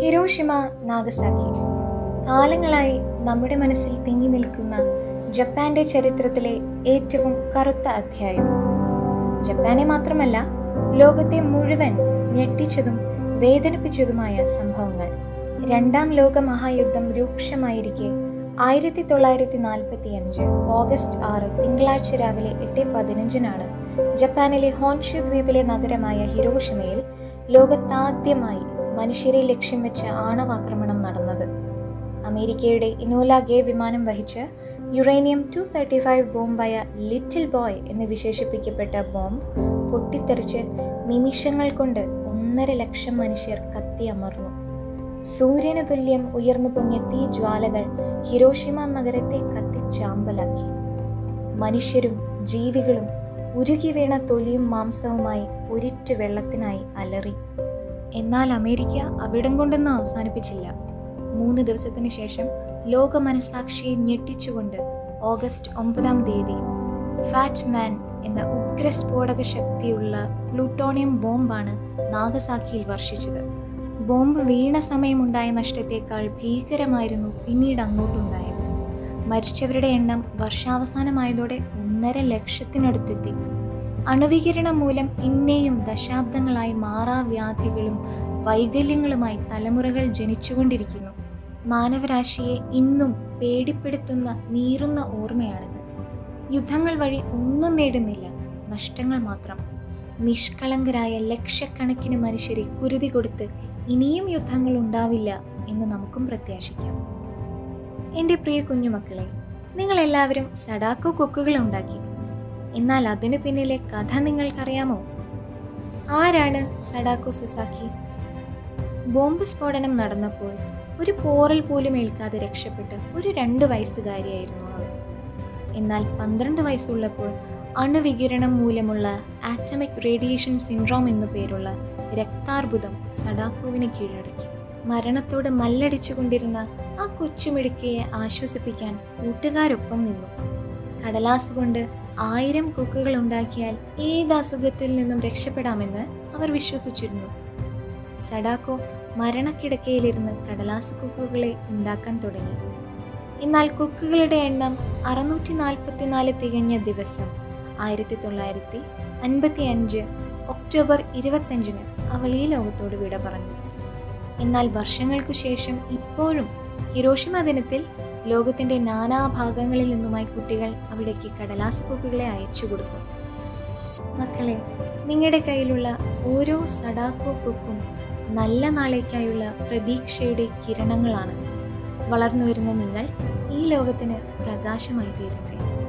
Hiroshima Nagasaki കാലങ്ങളായി നമ്മുടെ മനസ്സിൽ തിങ്ങി നിൽക്കുന്ന ജപ്പാന്റെ ചരിത്രത്തിലെ ഏറ്റവും കറുത്ത അധ്യായം ജപ്പാനെ മാത്രമല്ല ലോകത്തെ മുഴുവൻ ഞെട്ടിച്ചതും വേദനിപ്പിച്ചതുമായ സംഭവങ്ങൾ രണ്ടാം ലോക മഹായുദ്ധം രൂക്ഷമായിരിക്കെ ആയിരത്തി തൊള്ളായിരത്തി നാൽപ്പത്തി അഞ്ച് ഓഗസ്റ്റ് ആറ് തിങ്കളാഴ്ച രാവിലെ എട്ട് പതിനഞ്ചിനാണ് ജപ്പാനിലെ ഹോൻഷ്യു ദ്വീപിലെ നഗരമായ ഹിരോഷിമയിൽ ലോകത്താദ്യമായി മനുഷ്യരെ ലക്ഷ്യം വെച്ച ആണവാക്രമണം നടന്നത് അമേരിക്കയുടെ ഇനോല ഗേ വിമാനം വഹിച്ച് യുറേനിയം ടു തേർട്ടി ഫൈവ് ബോംബായ ലിറ്റിൽ ബോയ് എന്ന് വിശേഷിപ്പിക്കപ്പെട്ട ബോംബ് പൊട്ടിത്തെറിച്ച് നിമിഷങ്ങൾ കൊണ്ട് ഒന്നര ലക്ഷം മനുഷ്യർ കത്തിയമർന്നു സൂര്യന് തുല്യം ഉയർന്നു പൊങ്ങിയ തീ ജ്വാലകൾ ഹിരോഷിമ നഗരത്തെ കത്തിച്ചാമ്പലാക്കി മനുഷ്യരും ജീവികളും ഉരുകി വീണ തൊലിയും മാംസവുമായി ഒരിറ്റു വെള്ളത്തിനായി അലറി എന്നാൽ അമേരിക്ക അവിടം കൊണ്ടൊന്നും അവസാനിപ്പിച്ചില്ല മൂന്ന് ദിവസത്തിനു ശേഷം ലോക മനസാക്ഷിയെ ഞെട്ടിച്ചുകൊണ്ട് ഓഗസ്റ്റ് ഒമ്പതാം തീയതി ഫാറ്റ് മാൻ എന്ന ഉഗ്രസ്ഫോടക ശക്തിയുള്ള പ്ലൂട്ടോണിയം ബോംബാണ് നാഗസാക്കിയിൽ വർഷിച്ചത് ബോംബ് വീണ സമയമുണ്ടായ നഷ്ടത്തേക്കാൾ ഭീകരമായിരുന്നു പിന്നീട് അങ്ങോട്ടുണ്ടായത് മരിച്ചവരുടെ എണ്ണം വർഷാവസാനമായതോടെ ഒന്നര ലക്ഷത്തിനടുത്തെത്തി അണുവികിരണം മൂലം ഇന്നേയും ദശാബ്ദങ്ങളായി മാറാവ്യാധികളും വൈകല്യങ്ങളുമായി തലമുറകൾ ജനിച്ചുകൊണ്ടിരിക്കുന്നു മാനവരാശിയെ ഇന്നും പേടിപ്പെടുത്തുന്ന നീറുന്ന ഓർമ്മയാണിത് യുദ്ധങ്ങൾ വഴി ഒന്നും നേടുന്നില്ല നഷ്ടങ്ങൾ മാത്രം നിഷ്കളങ്കരായ ലക്ഷക്കണക്കിന് മനുഷ്യരെ കുരുതി കൊടുത്ത് ഇനിയും യുദ്ധങ്ങൾ ഉണ്ടാവില്ല എന്ന് നമുക്കും പ്രത്യാശിക്കാം എൻ്റെ പ്രിയ കുഞ്ഞുമക്കളെ നിങ്ങൾ എല്ലാവരും സഡാക്കോ കൊക്കുകൾ ഉണ്ടാക്കി എന്നാൽ അതിനു പിന്നിലെ കഥ നിങ്ങൾക്കറിയാമോ ആരാണ് സഡാക്കോ സുസാക്കി ബോംബ് സ്ഫോടനം നടന്നപ്പോൾ ഒരു പോറൽ പോലും ഏൽക്കാതെ രക്ഷപ്പെട്ട ഒരു രണ്ട് വയസ്സുകാരിയായിരുന്നു അവൾ എന്നാൽ പന്ത്രണ്ട് വയസ്സുള്ളപ്പോൾ അണുവികിരണം മൂലമുള്ള ആറ്റമിക് റേഡിയേഷൻ സിൻഡ്രോം എന്നു പേരുള്ള രക്താർബുദം സഡാക്കോവിനെ കീഴടക്കി മരണത്തോട് മല്ലടിച്ചുകൊണ്ടിരുന്ന ആ കൊച്ചുമിടുക്കിയെ ആശ്വസിപ്പിക്കാൻ കൂട്ടുകാരൊപ്പം നിന്നു കടലാസ് കൊണ്ട് ആയിരം കൊക്കുകൾ ഉണ്ടാക്കിയാൽ ഏത് അസുഖത്തിൽ നിന്നും രക്ഷപ്പെടാമെന്ന് അവർ വിശ്വസിച്ചിരുന്നു സഡാക്കോ മരണക്കിടക്കയിലിരുന്ന് കടലാസ് കൊക്കുകളെ ഉണ്ടാക്കാൻ തുടങ്ങി എന്നാൽ കൊക്കുകളുടെ എണ്ണം അറുന്നൂറ്റി നാൽപ്പത്തിനാല് തികഞ്ഞ ദിവസം ആയിരത്തി തൊള്ളായിരത്തി അൻപത്തി അഞ്ച് ഒക്ടോബർ ഇരുപത്തഞ്ചിന് അവൾ ഈ ലോകത്തോട് വിട പറഞ്ഞു എന്നാൽ വർഷങ്ങൾക്കു ശേഷം ഇപ്പോഴും ഹിരോഷിമ ദിനത്തിൽ ലോകത്തിന്റെ നാനാഭാഗങ്ങളിൽ നിന്നുമായി കുട്ടികൾ അവിടേക്ക് കടലാസ് കൊക്കുകളെ അയച്ചു കൊടുക്കും മക്കളെ നിങ്ങളുടെ കയ്യിലുള്ള ഓരോ സഡാക്കോ കൊക്കും നല്ല നാളേക്കായുള്ള പ്രതീക്ഷയുടെ കിരണങ്ങളാണ് വളർന്നു വരുന്ന നിങ്ങൾ ഈ ലോകത്തിന് പ്രകാശമായി തീരട്ടെ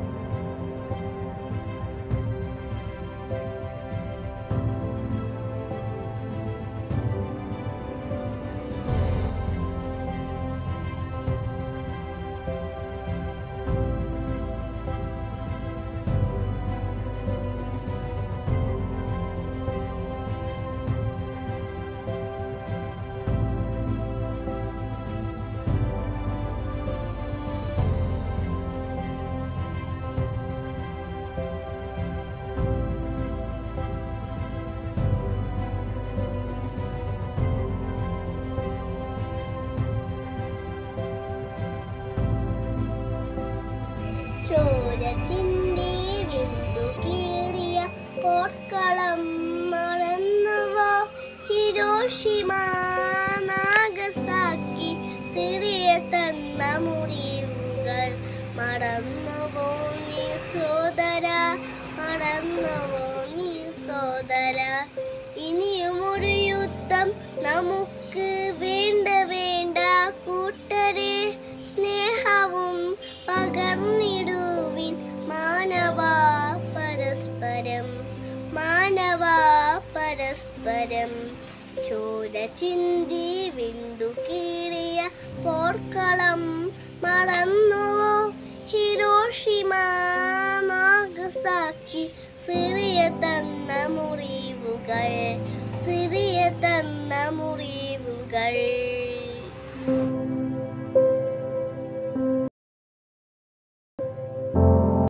ചോര ചിന്തി വിന്തു കീറിയ പോർക്കളം മറന്നുവോ ഹിരോഷിമ നാഗസാക്കി സിറിയ തന്ന മുറിവുകൾ മറന്നുവോ നീ സോദര മറന്നുവോ നീ സോദര ഇനിയും ഒരു യുദ്ധം നമുക്ക് വേണ്ട വേണ്ട കൂട്ടരെ സ്നേഹവും പകർന്നിടുവിൻ മാനവ പരസ്പരം മാനവ പരസ്പരം ചോര ചിന്തി വിണ്ടു കീറിയ പോർക്കളം മറന്നുവോ ഹിരോഷിമ നാഗസാക്കി സിറിയ തന്ന മുറിവുകൾ സിറിയ തന്ന മുറിവുകൾ